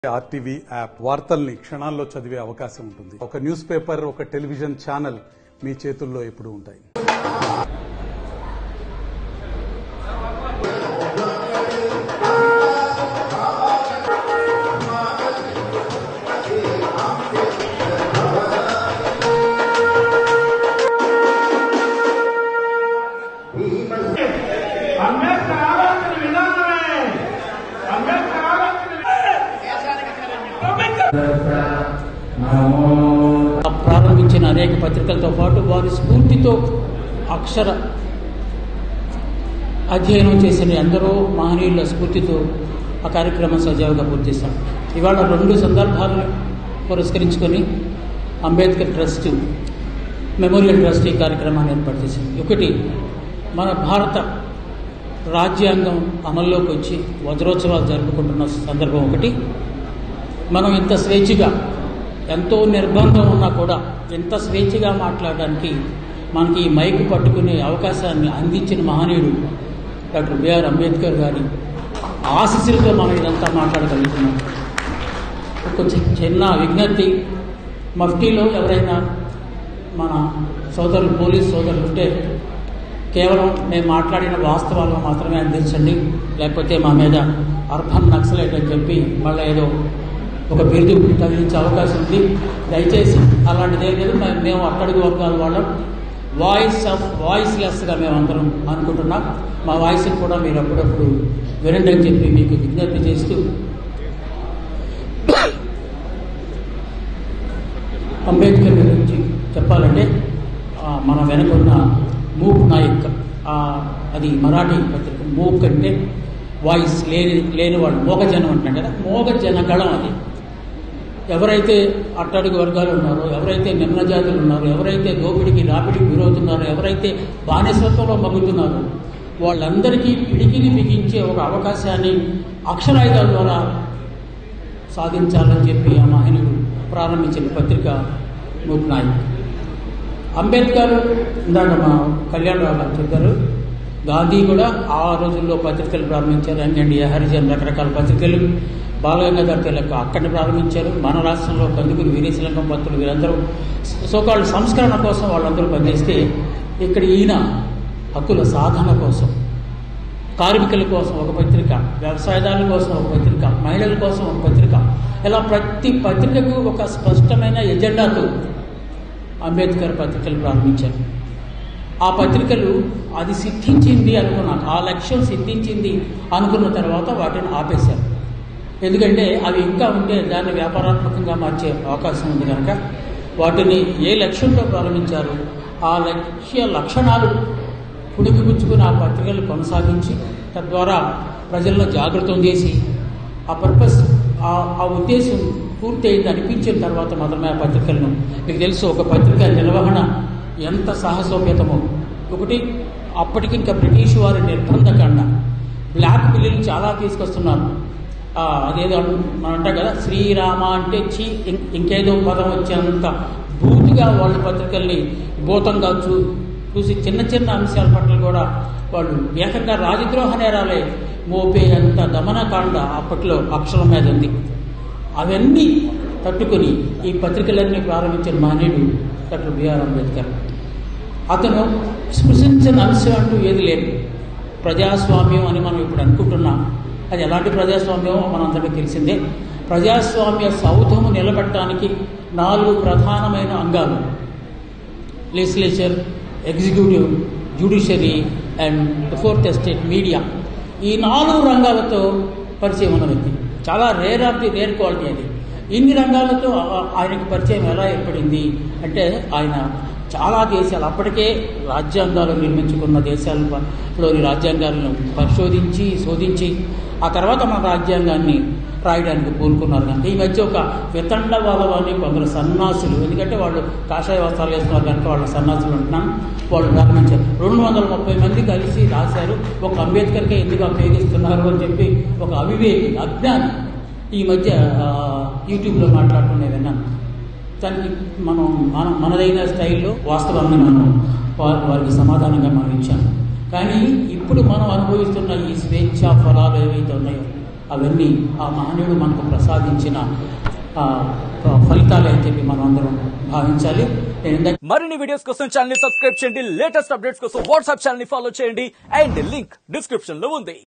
RTV app వార్తల్ని క్షణాల్లో చదివే అవకాశం ఉంటుంది ఒక న్యూస్ పేపర్ ఒక టెలివిజన్ ఛానల్ మీ చేతుల్లో ఎప్పుడూ ఉంటాయి అంబేద్కర్ ఆలోచన విధానమే అంబేద్కర్ ఆలోచన ప్రారంభించిన అనేక పత్రికలతో పాటు వారి స్ఫూర్తితో అక్షర అధ్యయనం చేసిన ఎందరో మహనీయుల స్ఫూర్తితో ఆ కార్యక్రమం సజావుగా పూర్తి చేశాం ఇవాళ రెండు సందర్భాలను పురస్కరించుకొని అంబేద్కర్ ట్రస్ట్ మెమోరియల్ ట్రస్ట్ ఈ కార్యక్రమాన్ని ఏర్పాటు చేసింది ఒకటి మన భారత రాజ్యాంగం అమల్లోకి వచ్చి వజ్రోత్సవాలు జరుపుకుంటున్న సందర్భం ఒకటి మనం ఇంత స్వేచ్ఛగా ఎంతో నిర్బంధం ఉన్నా కూడా ఎంత స్వేచ్ఛగా మాట్లాడడానికి మనకి ఈ మైక్ పట్టుకునే అవకాశాన్ని అందించిన మహనీయుడు డాక్టర్ బిఆర్ అంబేద్కర్ గారి ఆశీస్సులతో మనం ఇదంతా మాట్లాడగలుగుతున్నాం కొంచెం చిన్న విజ్ఞప్తి మఫ్టీలో ఎవరైనా మన సోదరులు పోలీస్ సోదరులు ఉంటే కేవలం మేము మాట్లాడిన వాస్తవాలను మాత్రమే అందించండి లేకపోతే మా మీద అర్బన్ నక్సలైట్ అని చెప్పి మళ్ళీ ఏదో ఒక బిరుదు తగిలించే అవకాశం ఉంది దయచేసి అలాంటిది ఏం లేదు మేము- మేము అట్టడుగు వర్గాల వాళ్ళం వాయిస్ ఆఫ్ వాయిస్ లెస్గా మేము అందరం అనుకుంటున్నాం మా వాయిస్ని కూడా మీరు అప్పుడప్పుడు వినండి అని చెప్పి మీకు విజ్ఞప్తి చేస్తూ అంబేద్కర్ గురించి చెప్పాలంటే ఆ, మన వెనకున్న మూక్ నాయక్ ఆ, అది మరాఠీ పత్రిక మూక్ అంటే వాయిస్ లేని లేని వాళ్ళు మోగజనం అంటాం కదా మోగ జనగళం అది ఎవరైతే అట్టడుగు వర్గాలు ఉన్నారో ఎవరైతే నిమ్న జాతులు ఉన్నారో ఎవరైతే దోపిడికి రాపిడికి గురవుతున్నారో ఎవరైతే బానిసత్వంలో మగ్గుతున్నారో వాళ్ళందరికీ పిడికిని బిగించే ఒక అవకాశాన్ని అక్షరాయుధాల ద్వారా సాధించాలని చెప్పి ఆ మహనీయుడు ప్రారంభించిన పత్రిక మూక్ నాయక్ అంబేద్కర్ ఇందాక మా కళ్యాణరావు గారు చెప్పారు గాంధీ కూడా ఆ రోజుల్లో పత్రికలు ప్రారంభించారు యంగ్ ఇండియా హరిజన్ రకరకాల పత్రికలు బాలగంగాధర్ తిలక్ అక్కడిని ప్రారంభించారు మన రాష్ట్రంలో కందుకూరి వీరేశలింగం పత్రులు వీరందరూ సోకాళ్ళు సంస్కరణ కోసం వాళ్ళందరూ పనిచేస్తే ఇక్కడ ఈయన హక్కుల సాధన కోసం కార్మికుల కోసం ఒక పత్రిక వ్యవసాయదారుల కోసం ఒక పత్రిక మహిళల కోసం ఒక పత్రిక ఇలా ప్రతి పత్రికకు ఒక స్పష్టమైన ఎజెండాతో అంబేద్కర్ పత్రికలు ప్రారంభించారు ఆ పత్రికలు అది సిద్ధించింది అనుకున్నాను ఆ లక్ష్యం సిద్ధించింది అనుకున్న తర్వాత వాటిని ఆపేశారు ఎందుకంటే అవి ఇంకా ఉంటే దాన్ని వ్యాపారాత్మకంగా మార్చే అవకాశం ఉంది కనుక వాటిని ఏ లక్ష్యంతో ప్రారంభించారు ఆ లక్ష్య లక్షణాలు పుణికిపుచ్చుకుని ఆ పత్రికలు కొనసాగించి తద్వారా ప్రజల్లో జాగృతం చేసి ఆ పర్పస్ ఆ ఆ ఉద్దేశం పూర్తయింది అనిపించిన తర్వాత మాత్రమే ఆ పత్రికలను మీకు తెలుసు ఒక పత్రిక నిర్వహణ ఎంత సాహసోపేతమో ఒకటి అప్పటికి ఇంకా బ్రిటిష్ వారి నిర్బంధకండ బ్లాక్ బిల్లులు చాలా తీసుకొస్తున్నారు ఆ, అదేదో అన్- మనం అంటాం కదా శ్రీరామ అంటే చి ఇం- ఇంకేదో పదం వచ్చేంత బూతుగా వాళ్ళ పత్రికల్ని భూతంగా చూ చూసి చిన్న చిన్న అంశాల పట్ల కూడా వాళ్ళు ఏకంగా రాజద్రోహ నేరాలే మోపే అంత దమనకాండ అప్పట్లో అక్షరం మీద ఉంది అవన్నీ తట్టుకొని ఈ పత్రికలన్నీ ప్రారంభించిన మహనీయుడు డాక్టర్ బిఆర్ అంబేద్కర్ అతను స్పృశించిన అంశం అంటూ ఏది లేదు ప్రజాస్వామ్యం అని మనం ఇప్పుడు అనుకుంటున్నాం అది ఎలాంటి ప్రజాస్వామ్యమో మనందరికీ తెలిసిందే ప్రజాస్వామ్య సౌధము నిలబెట్టడానికి నాలుగు ప్రధానమైన అంగాలు legislature executive judiciary and the fourth estate media ఈ నాలుగు రంగాలతో పరిచయం ఉన్న వ్యక్తి చాలా rare of the rare quality అది ఇన్ని రంగాలతో ఆ- ఆయనకి పరిచయం ఎలా ఏర్పడింది అంటే ఆయన చాలా దేశాలు అప్పటికే రాజ్యాంగాలు నిర్మించుకున్న దేశాలలోని రాజ్యాంగాలను పరిశోధించి శోధించి ఆ తర్వాత మన రాజ్యాంగాన్ని రాయడానికి పూనుకున్నారు కనుక ఈ మధ్య ఒక వితండవాదం అని కొందరు సన్నాసులు ఎందుకంటే వాళ్ళు కాషాయ వస్త్రాలు వేస్తున్నారు కనుక వాళ్ళు సన్నాసులు ఉంటున్నాను వాళ్ళు ప్రారంభించారు రెండు వందల ముప్పై మంది కలిసి రాశారు ఒక అంబేద్కర్కే ఎందుకు ఉపయోగిస్తున్నారు అని చెప్పి ఒక అవివేకి అజ్ఞాని ఈ మధ్య ఆ, యూట్యూబ్లో మాట్లాడుకునే విన్నాను దానికి మనం మన మనదైన స్టైల్లో వాస్తవాన్ని మనం వా- వారికి సమాధానంగా మనం ఇచ్చాము కానీ ఇప్పుడు మనం అనుభవిస్తున్న ఈ స్వేచ్ఛ ఫలాలు ఏవైతే ఉన్నాయో అవన్నీ ఆ మహనీయుడు మనకు ప్రసాదించిన ఆ, ఫలితాలే అని చెప్పి మనం అందరం భావించాలి నేను ఇందాక మరిన్ని వీడియోస్ కోసం ఛానల్ ని సబ్స్క్రైబ్ చేయండి లేటెస్ట్ అప్డేట్స్ కోసం వాట్సాప్ ఛానల్ ని ఫాలో చేయండి అండ్ లింక్ డిస్క్రిప్షన్ లో ఉంది